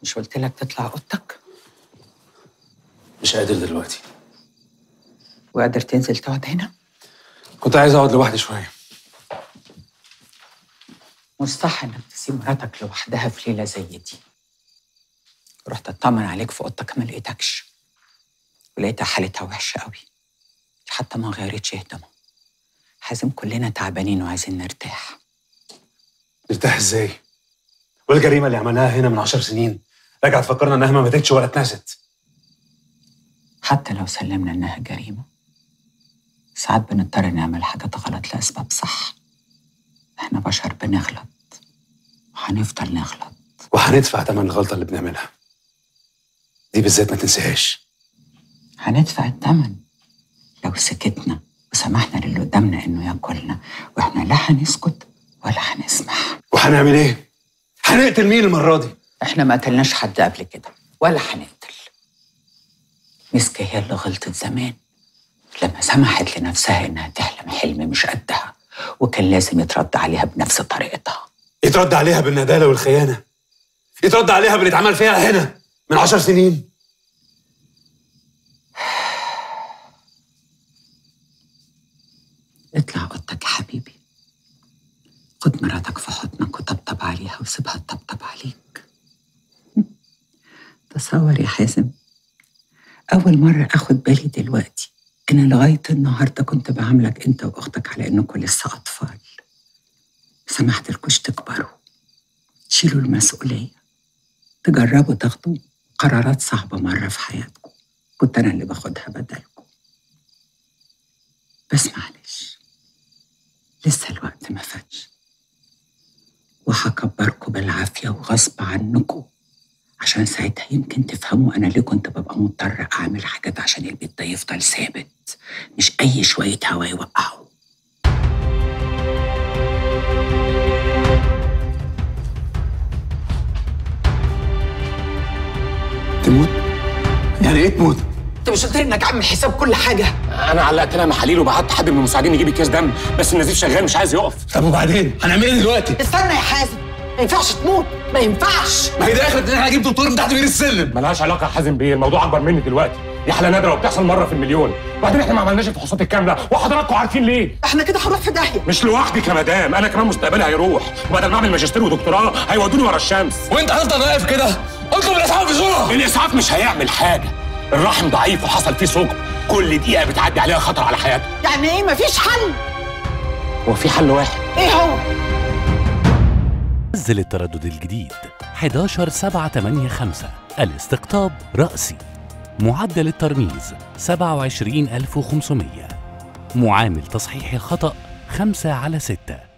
مش قلت لك تطلع اوضتك مش قادر دلوقتي وقادر تنزل تقعد هنا كنت عايز اقعد لوحدي شويه مش صح انك تسيب مراتك لوحدها في ليله زي دي رحت اطمن عليك في اوضتك ما لقيتكش ولقيتها حالتها وحشه قوي حتى ما غيرتش هدومها حازم كلنا تعبانين وعايزين نرتاح نرتاح ازاي والجريمه اللي عملناها هنا من عشر سنين رجع تفكرنا انها ما ماتتش ولا اتنست حتى لو سلمنا انها جريمه ساعات بنضطر نعمل حاجات غلط لاسباب صح احنا بشر بنغلط وهنفضل نغلط وهندفع ثمن الغلطه اللي بنعملها دي بالذات ما تنساهاش هندفع الثمن لو سكتنا وسمحنا للي قدامنا انه ياكلنا واحنا لا هنسكت ولا هنسمح وهنعمل ايه هنقتل مين المره دي احنا ما قتلناش حد قبل كده ولا هنقتل مسكة هي اللي غلطت زمان لما سمحت لنفسها انها تحلم حلم مش قدها وكان لازم يترد عليها بنفس طريقتها يترد عليها بالندالة والخيانة يترد عليها باللي اتعمل فيها هنا من عشر سنين اطلع اوضتك يا حبيبي خد مراتك في حضنك وطبطب عليها وسيبها تطبطب عليك تصور يا حازم أول مرة أخد بالي دلوقتي إن لغاية النهاردة كنت بعاملك أنت وأختك على إنكم لسه أطفال سمحت لكوش تكبروا تشيلوا المسؤولية تجربوا تاخدوا قرارات صعبة مرة في حياتكم كنت أنا اللي باخدها بدلكم بس معلش لسه الوقت ما فاتش وهكبركم بالعافية وغصب عنكم عشان ساعتها يمكن تفهموا أنا ليه كنت ببقى مضطر أعمل حاجات عشان البيت ده يفضل ثابت مش أي شوية هوا يوقعه تموت يعني ايه تموت أنت مش قلت لي إنك عامل حساب كل حاجة انا علقت لها محاليل وبعت حد من المساعدين يجيب اكياس دم بس النزيف شغال مش عايز يقف طب وبعدين هنعمل ايه دلوقتي استنى يا حازم ما ينفعش تموت ما ينفعش ما هي ده اخرة ان احنا هنجيب دكتور من تحت بير السلم ملهاش علاقه يا حازم بيه الموضوع اكبر مني دلوقتي دي حاله نادره وبتحصل مره في المليون وبعدين احنا ما عملناش الفحوصات الكامله وحضراتكم عارفين ليه احنا كده هنروح في داهية مش لوحدك يا مدام انا كمان مستقبلي هيروح وبدل ما اعمل ماجستير ودكتوراه هيودوني ورا الشمس وانت هتفضل واقف كده اطلب الاسعاف بسرعه الاسعاف مش هيعمل حاجه الرحم ضعيف وحصل فيه ثقب كل دقيقه بتعدي عليها خطر على حياتك يعني إيه مفيش حل هو في حل واحد إيه هو نزل التردد الجديد 11 7 8 5 الاستقطاب رأسي معدل الترميز 27500 معامل تصحيح الخطأ 5 على 6